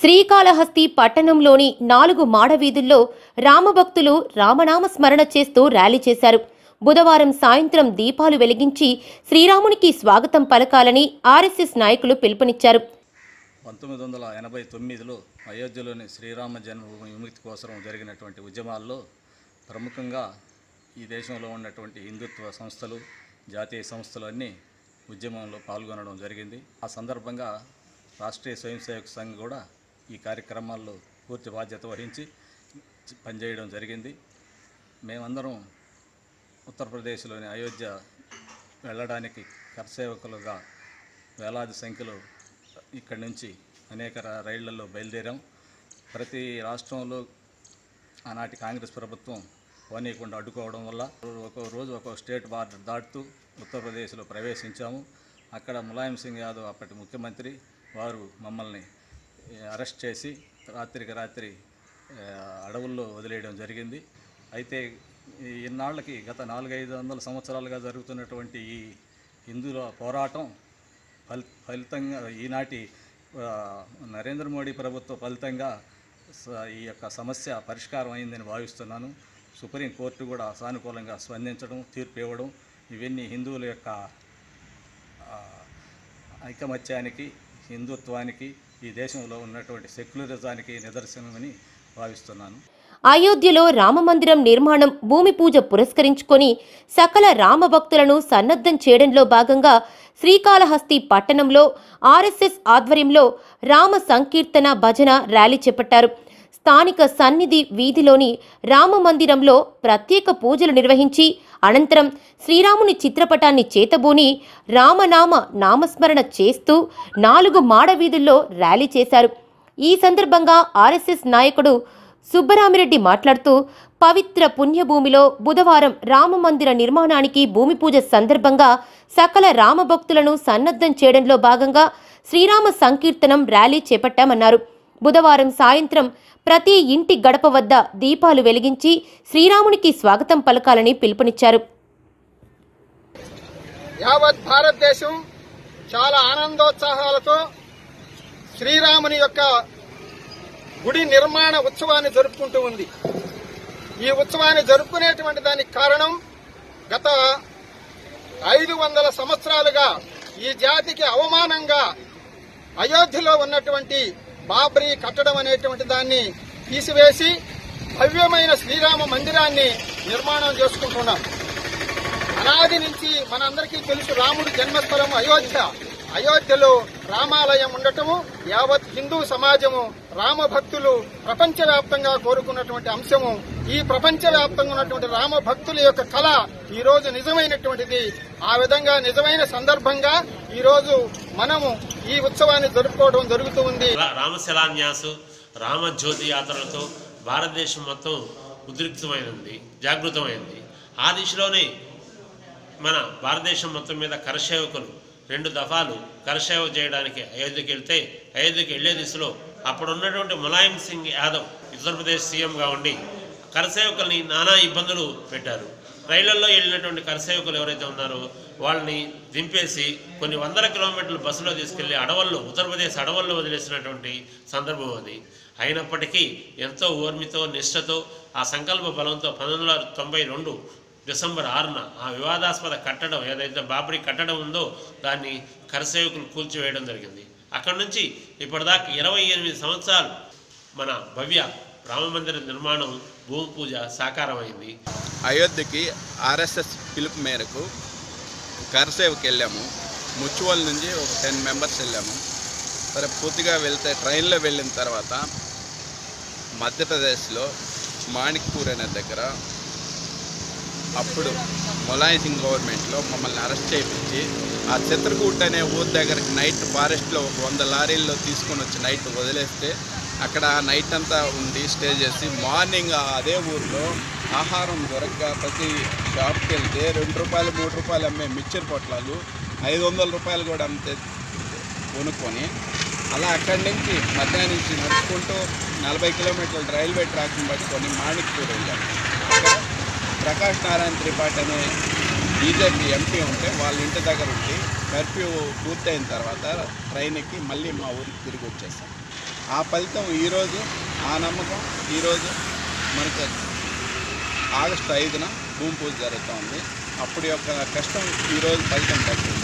శ్రీకాళహస్తి పట్టణంలోని నాలుగు మాడవీధుల్లో రామభక్తులు రామనామ స్మరణ చేస్తూ ర్యాలీ చేశారు బుధవారం సాయంత్రం దీపాలు వెలిగించి శ్రీరామునికి స్వాగతం పలకాలని ఆర్ఎస్ఎస్ నాయకులు పిలుపునిచ్చారు పంతొమ్మిది వందల ఎనభై తొమ్మిదిలో అయోధ్యలోని శ్రీరామ జన్మభూమి విముక్తి కోసం జరిగినటువంటి ఉద్యమాల్లో ప్రముఖంగా ఈ దేశంలో ఉన్నటువంటి హిందుత్వ సంస్థలు జాతీయ సంస్థలు అన్నీ ఉద్యమంలో పాల్గొనడం జరిగింది ఆ సందర్భంగా రాష్ట్రీయ స్వయం సేవక సంఘ్ కూడా ఈ కార్యక్రమాల్లో పూర్తి బాధ్యత వహించి పనిచేయడం జరిగింది మేమందరం ఉత్తరప్రదేశ్లోని అయోధ్య వెళ్ళడానికి కరసేవకులుగా వేలాది సంఖ్యలో ఇక్కడి నుంచి అనేక ర- రైళ్లలో బయలుదేరాం ప్రతి రాష్ట్రంలో ఆనాటి కాంగ్రెస్ ప్రభుత్వం పోనీయకుండా అడ్డుకోవడం వల్ల ఒక రోజు ఒక స్టేట్ బార్డర్ దాటుతూ ఉత్తరప్రదేశ్లో ప్రవేశించాము అక్కడ ములాయం సింగ్ యాదవ్ అప్పటి ముఖ్యమంత్రి వారు మమ్మల్ని ఏ, అరెస్ట్ చేసి రాత్రికి రాత్రి ఏ, అడవుల్లో వదిలేయడం జరిగింది అయితే ఈ ఇన్నాళ్ళకి గత నాలుగైదు వందల సంవత్సరాలుగా జరుగుతున్నటువంటి ఈ హిందువుల పోరాటం ఫలి ఫలితంగా ఈనాటి ఆ, నరేంద్ర మోడీ ప్రభుత్వ ఫలితంగా స- ఈ యొక్క సమస్య పరిష్కారం అయిందని భావిస్తున్నాను సుప్రీంకోర్టు కూడా సానుకూలంగా స్పందించడం తీర్పు ఇవ్వడం ఇవన్నీ హిందువుల యొక్క ఆ, ఐకమత్యానికి హిందుత్వానికి ఈ దేశంలో ఉన్నటువంటి సెక్యులరిజానికి నిదర్శనమని భావిస్తున్నాను అయోధ్యలో రామమందిరం నిర్మాణం భూమి పూజ పురస్కరించుకొని సకల రామభక్తులను సన్నద్ధం చేయడంలో భాగంగా శ్రీకాళహస్తి పట్టణంలో ఆర్ఎస్ఎస్ ఆధ్వర్యంలో రామ సంకీర్తన భజన ర్యాలీ చేపట్టారు స్థానిక సన్నిధి వీధిలోని రామమందిరంలో ప్రత్యేక పూజలు నిర్వహించి అనంతరం శ్రీరాముని చిత్రపటాన్ని చేతబూని రామనామ నామస్మరణ చేస్తూ నాలుగు మాడ వీధుల్లో ర్యాలీ చేశారు ఈ సందర్భంగా ఆర్ఎస్ఎస్ నాయకుడు సుబ్బరామిరెడ్డి మాట్లాడుతూ పవిత్ర పుణ్యభూమిలో బుధవారం రామమందిర నిర్మాణానికి భూమి పూజ సందర్భంగా సకల రామభక్తులను సన్నద్ధం చేయడంలో భాగంగా శ్రీరామ సంకీర్తనం ర్యాలీ చేపట్టామన్నారు బుధవారం సాయంత్రం ప్రతి ఇంటి గడప వద్ద దీపాలు వెలిగించి శ్రీరామునికి స్వాగతం పలకాలని పిలుపునిచ్చారు యావత్ భారతదేశం చాలా ఆనందోత్సాహాలతో శ్రీరాముని యొక్క గుడి నిర్మాణ ఉత్సవాన్ని జరుపుకుంటూ ఉంది ఈ ఉత్సవాన్ని జరుపుకునేటువంటి దానికి కారణం గత ఐదు వందల సంవత్సరాలుగా ఈ జాతికి అవమానంగా అయోధ్యలో ఉన్నటువంటి బాబ్రీ కట్టడం అనేటువంటి దాన్ని తీసివేసి భవ్యమైన శ్రీరామ మందిరాన్ని నిర్మాణం చేసుకుంటున్నాం అనాది నుంచి మనందరికీ తెలుసు రాముడి జన్మస్థలం అయోధ్య అయోధ్యలో రామాలయం ఉండటము యావత్ హిందూ సమాజము రామ భక్తులు ప్రపంచవ్యాప్తంగా కోరుకున్నటువంటి అంశము ఈ ప్రపంచవ్యాప్తంగా ఉన్నటువంటి రామ భక్తుల యొక్క కళ ఈ రోజు నిజమైనటువంటిది ఆ విధంగా నిజమైన సందర్భంగా ఈ రోజు మనము ఈ ఉత్సవాన్ని జరుపుకోవడం జరుగుతూ ఉంది రా- రామశిలాన్యాసు రామజ్యోతి యాత్రలతో భారతదేశం మొత్తం ఉద్రిక్తమైనది జాగృతమైంది ఆ దిశలోనే మన భారతదేశం మొత్తం మీద కరసేవకులు రెండు దఫాలు కరసేవ చేయడానికి అయోధ్యకి వెళ్తే అయోధ్యకి వెళ్లే దిశలో అప్పుడు ఉన్నటువంటి ములాయం సింగ్ యాదవ్ ఉత్తరప్రదేశ్ సీఎంగా ఉండి కరసేవకుల్ని నానా ఇబ్బందులు పెట్టారు రైళ్లలో వెళ్ళినటువంటి కరసేవకులు ఎవరైతే ఉన్నారో వాళ్ళని దింపేసి కొన్ని వందల కిలోమీటర్లు బస్సులో తీసుకెళ్లి అడవుల్లో ఉత్తరప్రదేశ్ అడవుల్లో వదిలేసినటువంటి సందర్భం అది అయినప్పటికీ ఎంతో ఓర్మితో నిష్ఠతో ఆ సంకల్ప బలంతో పంతొమ్మిది వందల తొంభై రెండు డిసెంబర్ ఆరున ఆ వివాదాస్పద కట్టడం ఏదైతే బాబరీ కట్టడం ఉందో దాన్ని కరసేవకులు కూల్చివేయడం జరిగింది అక్కడి నుంచి ఇప్పటిదాకా ఇరవై ఎనిమిది సంవత్సరాలు మన భవ్య రామమందిర నిర్మాణం భూమి పూజ సాకారమైంది అయోధ్యకి ఆర్ఎస్ఎస్ పిలుపు మేరకు కరసేవకి వెళ్ళాము ముచ్చువల్ నుంచి ఒక టెన్ మెంబర్స్ వెళ్ళాము సరే పూర్తిగా వెళ్తే ట్రైన్లో వెళ్ళిన తర్వాత మధ్యప్రదేశ్లో మాణిక్పూర్ అనే దగ్గర అప్పుడు ములాయం సింగ్ గవర్నమెంట్లో మమ్మల్ని అరెస్ట్ చేయించి ఆ చిత్రకూట్ అనే ఊరి దగ్గరికి నైట్ ఫారెస్ట్లో ఒక వంద లారీల్లో తీసుకొని వచ్చి నైట్ వదిలేస్తే అక్కడ నైట్ అంతా ఉండి స్టే చేసి మార్నింగ్ అదే ఊరిలో ఆహారం దొరక్క ప్రతి షాప్కి వెళ్తే రెండు రూపాయలు మూడు రూపాయలు అమ్మే మిక్చర్ పొట్లాలు ఐదు వందల రూపాయలు కూడా అమ్మితే కొనుక్కొని అలా అక్కడి నుంచి మధ్యాహ్నం నుంచి నడుచుకుంటూ నలభై కిలోమీటర్ల రైల్వే ట్రాక్ని పట్టుకొని మాణిక్పూర్ వెళ్ళాము అక్కడ ప్రకాష్ నారాయణ త్రిపాఠి అనే బీజేపీ ఎంపీ ఉంటే వాళ్ళ ఇంటి దగ్గర ఉండి కర్ఫ్యూ పూర్తయిన తర్వాత ట్రైన్ ఎక్కి మళ్ళీ మా ఊరికి తిరిగి వచ్చేసాం ఆ ఫలితం ఈరోజు ఆ నమ్మకం ఈరోజు మనకు ఆగస్టు ఐదున భూమి పూజ జరుగుతూ ఉంది అప్పుడు యొక్క కష్టం ఈరోజు ఫలితం దక్కింది